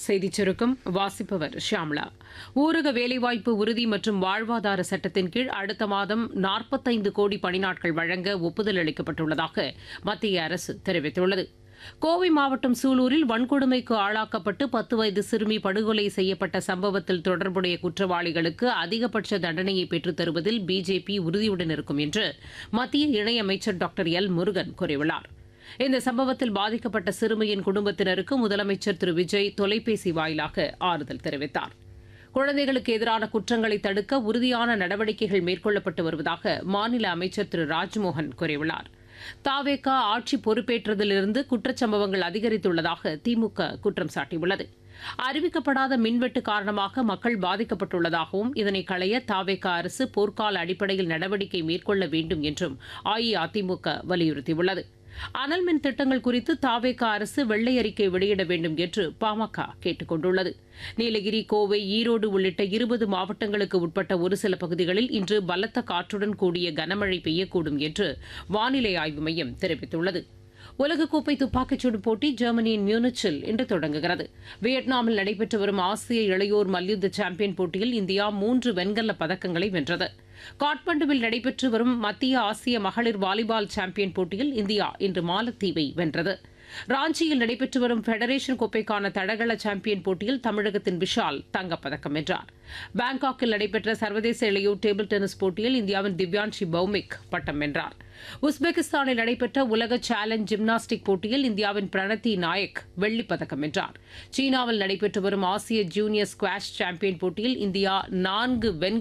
செய்திச் சுருக்கம் வாசிப்பவர் ஷியாம்லா ஊரக வேலைவாய்ப்பு உறுதி மற்றும் வாழ்வாதார சட்டத்தின் கீழ் அடுத்த மாதம் நாற்பத்தைந்து கோடி பணிநாட்கள் வழங்க ஒப்புதல் அளிக்கப்பட்டுள்ளதாக மத்திய அரசு தெரிவித்துள்ளது கோவை மாவட்டம் சூலூரில் வன்கொடுமைக்கு ஆளாக்கப்பட்டு பத்து வயது சிறுமி படுகொலை செய்யப்பட்ட சம்பவத்தில் தொடர்புடைய குற்றவாளிகளுக்கு அதிகபட்ச தண்டனையை பெற்றுத் தருவதில் பிஜேபி உறுதியுடன் இருக்கும் என்று மத்திய இணையமைச்சர் டாக்டர் எல் முருகன் கூறியுள்ளார் இந்த சம்பவத்தில் பாதிக்கப்பட்ட சிறுமியின் குடும்பத்தினருக்கு முதலமைச்சர் திரு விஜய் தொலைபேசி வாயிலாக ஆறுதல் தெரிவித்தார் குழந்தைகளுக்கு எதிரான குற்றங்களை தடுக்க உறுதியான நடவடிக்கைகள் மேற்கொள்ளப்பட்டு வருவதாக மாநில அமைச்சர் திரு ராஜ்மோகன் கூறியுள்ளார் தாவேகா ஆட்சி பொறுப்பேற்றதிலிருந்து குற்றச்சம்பவங்கள் அதிகரித்துள்ளதாக திமுக குற்றம் சாட்டியுள்ளது அறிவிக்கப்படாத மின்வெட்டு காரணமாக மக்கள் பாதிக்கப்பட்டுள்ளதாகவும் இதனை களைய தாவேகா அரசு போர்க்கால அடிப்படையில் நடவடிக்கை மேற்கொள்ள வேண்டும் என்றும் அஇஅதிமுக வலியுறுத்தியுள்ளது அனல் மின் திட்டங்கள் குறித்து தாவேகா அரசு வெள்ளை அறிக்கை வெளியிட வேண்டும் என்று பாமக கேட்டுக் கொண்டுள்ளது நீலகிரி கோவை ஈரோடு உள்ளிட்ட இருபது மாவட்டங்களுக்கு உட்பட்ட ஒரு சில பகுதிகளில் இன்று பலத்த காற்றுடன் கூடிய கனமழை பெய்யக்கூடும் என்று வானிலை ஆய்வு மையம் தெரிவித்துள்ளது உலகக்கோப்பை துப்பாக்கிச் சுடும் போட்டி ஜெர்மனியின் மியூனிச்சில் இன்று தொடங்குகிறது வியட்நாமில் நடைபெற்று வரும் ஆசிய இளையோர் மல்யுத்த சாம்பியன் போட்டியில் இந்தியா மூன்று வெண்கலப் பதக்கங்களை வென்றது காட்மண்டுவில் நடைபெற்று வரும் மத்திய ஆசிய மகளிர் வாலிபால் சாம்பியன் போட்டியில் இந்தியா இன்று மாலத்தீவை வென்றது ராஞ்சியில் நடைபெற்று வரும் ஃபெடரேஷன் கோப்பைக்கான தடகள சாம்பியன் போட்டியில் தமிழகத்தின் விஷால் தங்கப்பதக்கம் வென்றார் பாங்காக்கில் நடைபெற்ற சர்வதேச இளையோர் டேபிள் டென்னிஸ் போட்டியில் இந்தியாவின் திவ்யான்ஷி பௌமிக் பட்டம் வென்றார் உஸ்பெகிஸ்தானில் நடைபெற்ற உலக சேலஞ்ச் ஜிம்னாஸ்டிக் போட்டியில் இந்தியாவின் பிரணத்தி நாயக் வெள்ளிப்பதக்கம் வென்றார் சீனாவில் நடைபெற்று வரும் ஆசிய ஜூனியர் ஸ்குவாஷ் சாம்பியன் போட்டியில் இந்தியா நான்கு வெண்கல